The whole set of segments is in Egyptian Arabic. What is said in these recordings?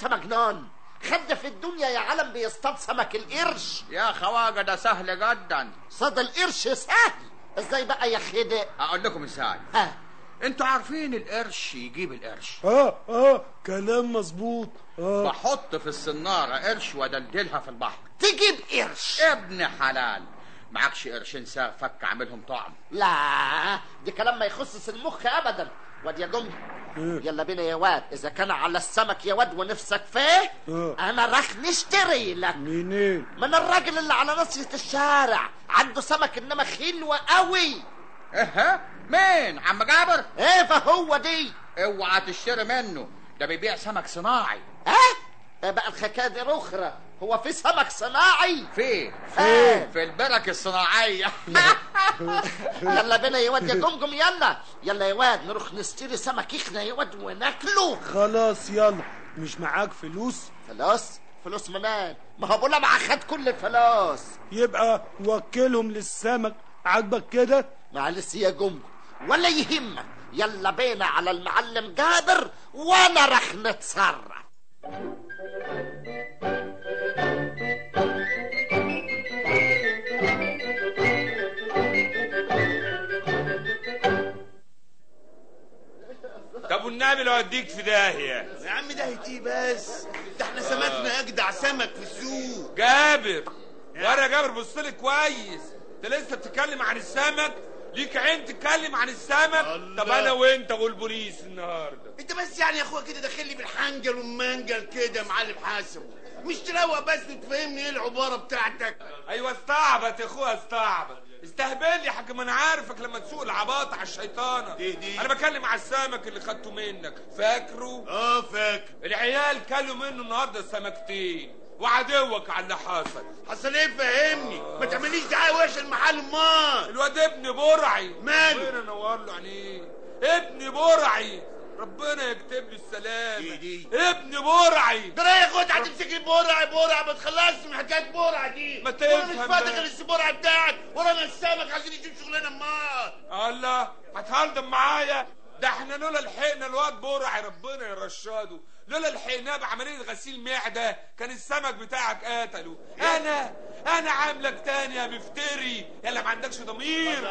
انت مجنون خد في الدنيا يا عالم بيصطاد سمك القرش يا خواجه ده سهل جدا صيد القرش سهل ازاي بقى يا خدق اقول لكم مثال ها انتوا عارفين القرش يجيب القرش اه اه كلام مظبوط اه بحط في الصنارة قرش وادلدلها في البحر تجيب قرش ابن حلال معكش قرشين ساغ فك اعملهم طعم لا دي كلام ما يخصص المخ ابدا واد يا جمجم يلا بينا يا واد اذا كان على السمك يا واد ونفسك فيه آه. انا راح نشتري لك منين من الراجل اللي على ناصية الشارع عنده سمك انما خلوة قوي ايه مين عم جابر ايه فهو دي اوعى تشتري منه ده بيبيع سمك صناعي ها إيه بقى الحكايه دي اخرى هو في سمك صناعي في فين؟ في البرك الصناعية يلا بينا يا واد يا جمجم يلا يلا يا واد نروح نشتري سمك احنا يا واد وناكله خلاص يلا مش معاك فلوس فلوس فلوس منين ما هو بولا مع خد كل الفلوس يبقى وكلهم للسمك عاجبك كده معلش يا جمجم ولا يهمك يلا بينا على المعلم جابر وانا راح نتصرف طب والنبي لو اديك في داهيه يا عم ده ايه بس ده احنا سمكنا اجدع سمك في السوق جابر ورا جابر بص لي كويس انت لسه بتتكلم عن السمك ليك عين تتكلم عن السمك الله. طب انا وانت والبوليس النهارده انت بس يعني يا اخويا كده داخل لي بالحنجل والمنجل كده يا معلم حاسب مش تروق بس وتفهمني ايه العباره بتاعتك ايوه استعبط يا اخويا استعبط استهبل لي يا حاج ما انا عارفك لما تسوق العباط على الشيطانه دي- دي. انا بكلم على السمك اللي خدته منك فاكره اه فاكر العيال كلوا منه النهارده سمكتين وعدوك على اللي حصل حصل ايه فهمني ما تعمليش دعايه وش المحل امال الواد ابن برعي ماله؟ ربنا نور له عينيه ابن برعي ربنا يكتب له السلام دي- دي. ابن برعي ده يا اخويا هتمسك لي بورع بورع ما تخلصش من حكايه بورع دي ما وانا مش تفهم فاضي بقى. غير السبورع بتاعك ورانا السمك عايزين نشوف شغلنا امال الله هتهلدم معايا ده احنا لولا لحقنا الواد برعي ربنا يرشده لولا لحقناه بعمليه غسيل معده كان السمك بتاعك قتله انا انا عاملك تاني يا مفتري يلا ما عندكش ضمير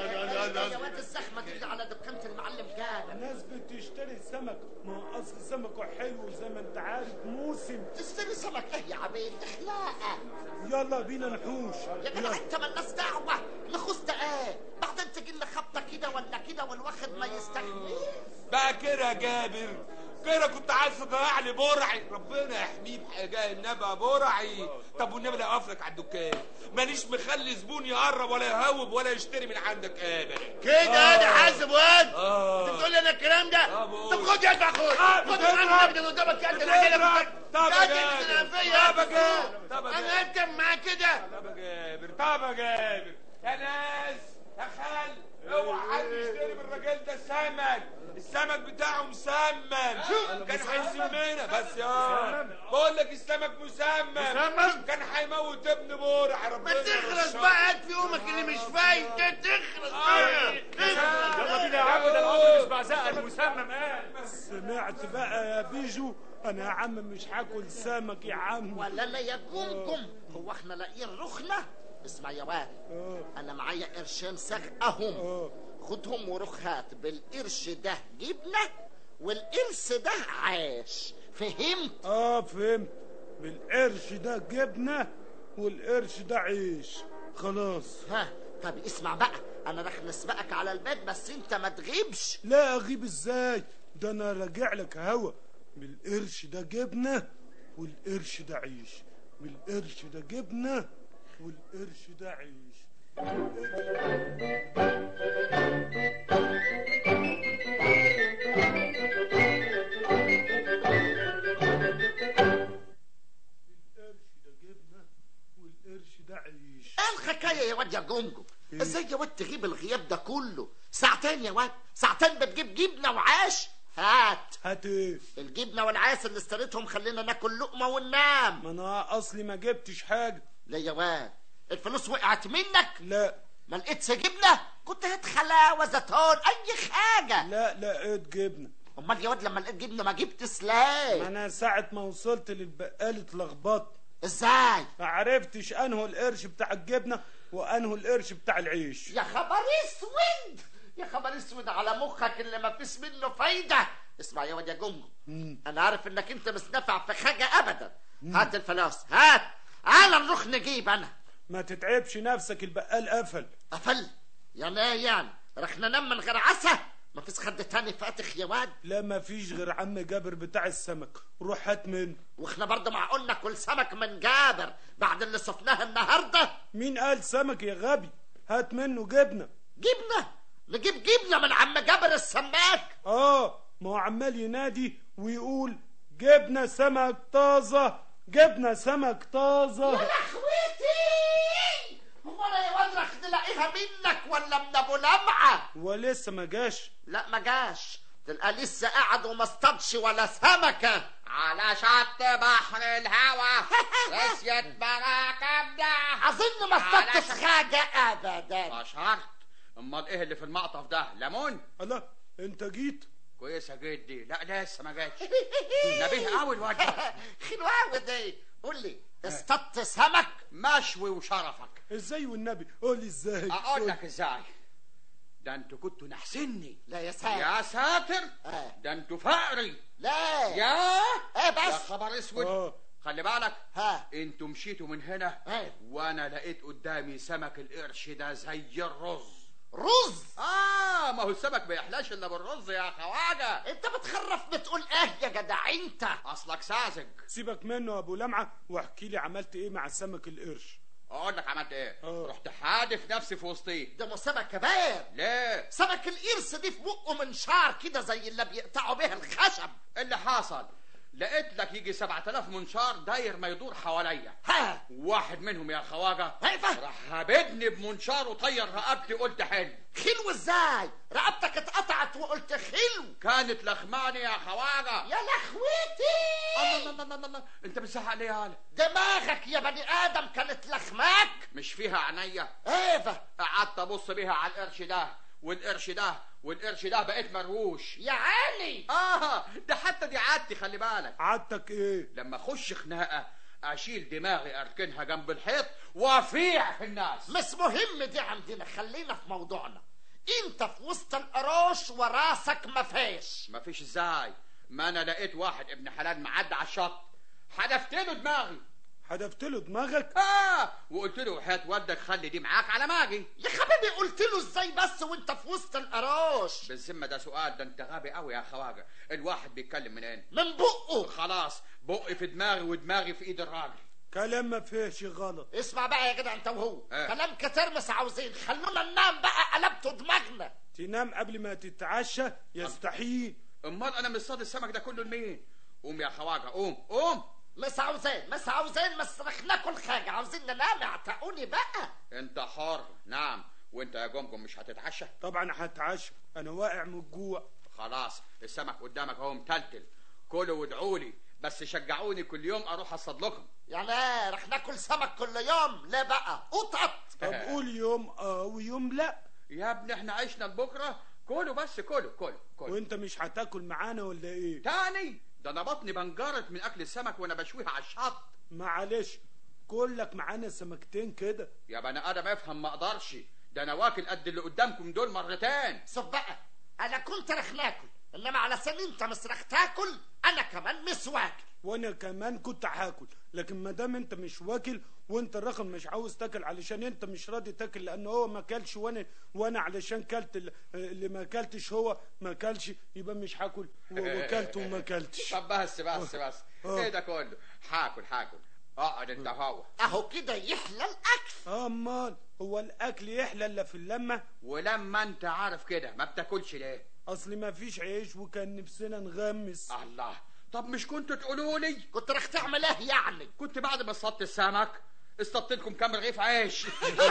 يا واد الزحمه دي اللي على دكانه المعلم جابر الناس بتشتري سمك ما هو اصل سمكه حلو زي ما انت عارف موسم تشتري سمك ايه يا عبيد اخلاقه يلا بينا نحوش يا جدع انت مالناش دعوه نخص ايه بعدين تجي لنا خبطه كده ولا كده والواحد ما يستحملش بقى كده يا جابر كده كنت عايز تضيع لي برعي ربنا يحميه بحاجه النبي يا برعي طب والنبي لا اقف لك على الدكان مانيش مخلي زبون يقرب ولا يهوب ولا يشتري من عندك ابدا كده انا حاسب واد آه. انت بتقول لي انا الكلام ده آه، بقول. طب خد يا اخويا خد آه، خد بتضرب. معاك النبي اللي قدامك يا انت اللي بتضرب. طب يا جابر. طب يا جابر. طب يا انا انت معاك كده طب يا جابر طب يا جابر يا ناس يا خال اوعى حد يشتري من الراجل ده سمك السمك بتاعه مسمم كان هيسمنا بس يا بقول لك السمك مسمم كان هيموت ابن بورع ما ربنا تخلص يرشده. بقى هات في يومك اللي مش فايت ده تخلص بقى يلا بينا يا عم ده الامر مش بعزقه المسمم قال سمعت بقى يا بيجو انا يا عم مش هاكل سمك يا عم ولا لا يا جمجم هو احنا لاقيين رخنه اسمع يا واد اه انا معايا قرشين ساغ اهم اه خدهم وروح هات بالقرش ده جبنه والقرش ده عاش فهمت اه فهمت بالقرش ده جبنه والقرش ده عيش خلاص ها طب اسمع بقى انا راح نسبقك على البيت بس انت ما تغيبش لا اغيب ازاي ده انا راجع لك هوا بالقرش ده جبنه والقرش ده عيش بالقرش ده جبنه والقرش ده عيش بالقرش ده جبنه والقرش ده عيش ايه الحكايه يا واد يا جونجو ازاي يا واد تغيب الغياب ده كله ساعتين يا واد ساعتين بتجيب جبنه وعاش هات هات ايه الجبنه والعاس اللي اشتريتهم خلينا ناكل لقمه وننام ما انا اصلي ما جبتش حاجه لا يا واد الفلوس وقعت منك لا ما لقيتش جبنه كنت هات حلاوه زيتون اي حاجه لا لقيت جبنه امال يا واد لما لقيت جبنه ما جبت ما سلاي انا ساعة ما وصلت للبقال اتلخبطت ازاي ما عرفتش انه القرش بتاع الجبنة وانه القرش بتاع العيش يا خبر اسود يا خبر اسود على مخك اللي ما فيش منه فايده اسمع يا واد يا جمجم انا عارف انك انت مش نافع في حاجه ابدا هات الفلوس هات انا نروح نجيب انا ما تتعبش نفسك البقال قفل قفل يعني ايه يعني رح ننام من غير عسى ما فيش حد تاني فاتح يا واد لا ما فيش غير عم جابر بتاع السمك روح هات منه واحنا برضه معقول ناكل سمك من جابر بعد اللي شفناه النهارده مين قال سمك يا غبي هات منه جبنة جبنه نجيب جبنه من عم جابر السماك اه ما هو عمال ينادي ويقول جبنة سمك طازة جبنة سمك طازة لخوتي هو انا يا واد رح نلاقيها منك ولا من ابو لمعه ولسه ما جاش لا ما جاش تلقى لسه قاعد وما اصطادش ولا سمكه على شط بحر الهوى رسيت مراكبنا اظن ما اصطدتش على حاجه ابدا اشهرت امال ايه اللي في المقطف ده ليمون الله انت جيت كويسه جدي لا لسه ما جاتش نبيه قوي الواد ده. حلوه قوي دي قول لي اصطدت سمك مشوي وشرفك ازاي والنبي قولي ازاي اقول لك ازاي ده انتوا كنتوا نحسني لا يا ساتر يا ساتر آه. ده انتوا فقري لا يا ايه يا بس خبر اسود اه خلي بالك ها انتوا مشيتوا من هنا ايه وانا لقيت قدامي سمك القرش ده زي الرز رز اه ما هو السمك ما يحلاش الا بالرز يا خواجه انت بتخرف بتقول ايه يا جدع انت اصلك ساذج سيبك منه يا ابو لمعة واحكي لي عملت ايه مع السمك القرش اقول لك عملت ايه اه. رحت حادف نفسي في وسطيه ده مو سمك كبير ليه سمك القرش دي في بقه منشار كده زي اللي بيقطعوا بيها الخشب اللي حصل لقيت لك يجي 7000 منشار داير ما يدور حواليا ها واحد منهم يا خواجه هيفا راح هبدني بمنشار وطير رقبتي قلت حلو خلو ازاي رقبتك اتقطعت وقلت خلو كانت لخماني يا خواجه يا لخوتي الله الله الله الله الله انت بتزعق ليه يا علي دماغك يا بني ادم كانت لخماك مش فيها عينيا ايفا قعدت ابص بيها على القرش ده والقرش ده والقرش ده بقيت مروش يا عيني اه ده حتى دي عادتي خلي بالك عادتك ايه لما اخش خناقه اشيل دماغي اركنها جنب الحيط وافيع في الناس مش مهم دي عندنا خلينا في موضوعنا انت في وسط القروش وراسك ما فيش مفيش ازاي ما انا لقيت واحد ابن حلال معدي على الشط حدفت له دماغي حدفت له دماغك اه وقلت له وحياة والدك خلي دي معاك على ماجي يا حبيبي قلت له ازاي بس وانت في وسط القروش بالذمه ده سؤال ده انت غبي قوي يا خواجه الواحد بيتكلم منين من بقه خلاص بقي في دماغي ودماغي في ايد الراجل كلام ما فيهش غلط اسمع بقى يا جدع انت وهو اه. كلام كتير مش عاوزين خلونا ننام بقى قلبتوا دماغنا تنام قبل ما تتعشى يستحيل امال انا مصطاد السمك ده كله لمين قوم يا خواجه قوم قوم مش عاوزين مش عاوزين مش رح ناكل حاجه عاوزين ننام اعتقوني بقى انت حر نعم وانت يا جمجم مش هتتعشى طبعا هتعشى انا واقع من الجوع خلاص السمك قدامك اهو متلتل كلوا وادعوا لي بس شجعوني كل يوم اروح اصطاد لكم يعني ايه رح ناكل سمك كل يوم ليه بقى قطط طب قول يوم اه ويوم لا يا ابني احنا عشنا لبكره كلوا بس كلوا كلوا كلوا وانت مش هتاكل معانا ولا ايه تاني ده انا بطني بنجرت من اكل السمك وانا بشويها على الشط معلش كلك معانا سمكتين كده يا بني ادم افهم ما اقدرش ده انا واكل قد اللي قدامكم دول مرتين شوف بقى انا كنت رح ناكل انما على سن انت مش رح تاكل انا كمان مش واكل وانا كمان كنت هاكل لكن ما دام انت مش واكل وانت الرقم مش عاوز تاكل علشان انت مش راضي تاكل لان هو ما كلش وانا وانا علشان كلت ال- اللي ما كلتش هو ما كلش يبقى مش هاكل و- وكلت وما كلتش طب بس بس بس اه. ايه ده كله هاكل هاكل اقعد انت هو اهو كده يحلى الاكل امال هو الاكل يحلى الا في اللمه ولما انت عارف كده ما بتاكلش ليه اصل ما فيش عيش وكان نفسنا نغمس الله طب مش كنتوا تقولوا لي كنت رح تعمل ايه يعني كنت بعد ما اصطدت السمك اصطدت لكم كام رغيف عيش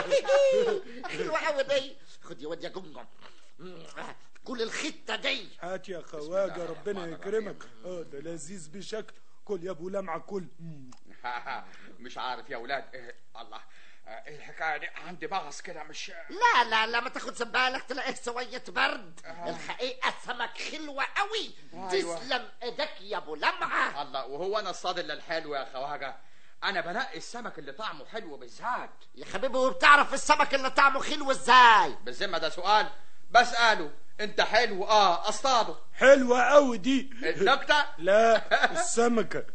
حلوه قوي دي خد يا واد يا جمجم كل الخته دي هات يا الله خواجه ربنا الرحمن يكرمك اه ده لذيذ بشكل كل يا ابو لمعه كل مم. مش عارف يا ولاد إيه الله آه، ايه الحكايه دي عندي مغص كده مش لا لا لا ما تاخد بالك تلاقيه سوية برد الحقيقة سمك حلوة قوي أيوة. تسلم ايدك يا ابو لمعة الله وهو انا الصاد الا الحلو يا خواجه انا بنقي السمك اللي طعمه حلو بالذات يا حبيبي وبتعرف السمك اللي طعمه حلو ازاي بالذمه ده سؤال بساله انت حلو اه اصطاده حلوة قوي دي النكته لا السمكة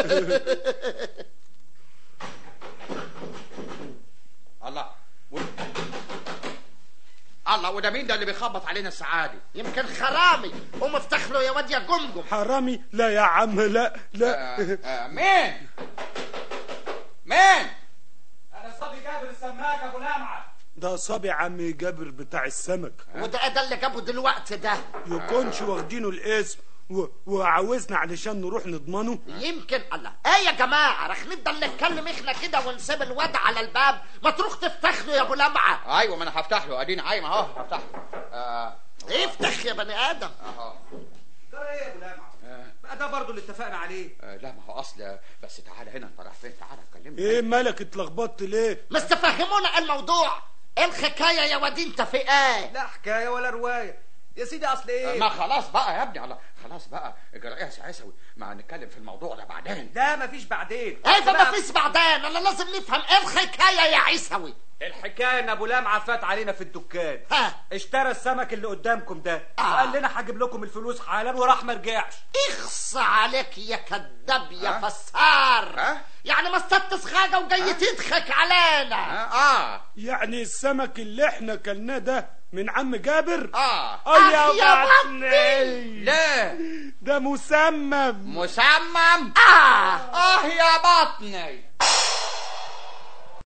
الله و... الله وده مين ده اللي بيخبط علينا السعادة يمكن خرامي قوم افتح له يا واد يا جمجم حرامي لا يا عم لا لا آه آه مين مين انا صبي جابر السماك ابو لمعه ده صبي عم جابر بتاع السمك وده ده اللي جابه دلوقتي ده يكونش واخدينه الاسم و... وعاوزنا علشان نروح نضمنه يمكن الله ايه يا جماعة رح نفضل نتكلم احنا كده ونسيب الواد على الباب ما تروح تفتح له يا ابو لمعة ايوه ما انا هفتح له اديني عايم اهو هفتح له آه افتح يا بني ادم اهو ترى ايه يا ابو لمعه بقى ده برضو اللي اتفقنا عليه آه لا ما هو اصل بس تعالى هنا انت رايح فين تعالى كلمني ايه مالك اتلخبطت ليه مش تفهمونا الموضوع ايه الحكاية يا واد انت في ايه لا حكايه ولا روايه يا سيدي اصل ايه ما خلاص بقى يا ابني الله خلاص بقى اجرى ايه يا عيسوي ما نتكلم في الموضوع ده بعدين لا مفيش بعدين ايه فما بقى فيش بعدين انا لازم نفهم ايه الحكاية يا عيسوي الحكايه ان ابو لمعه فات علينا في الدكان ها اشترى السمك اللي قدامكم ده آه. وقال لنا هجيب لكم الفلوس حالا وراح ما رجعش اخص عليك يا كذاب يا ها؟ فسار ها؟ يعني ما استدس حاجة وجاي تضحك علينا اه اه يعني السمك اللي احنا كلناه ده من عم جابر اه اه أخ يا يا بطني. بطني ليه ده مسمم مسمم اه اه يا بطني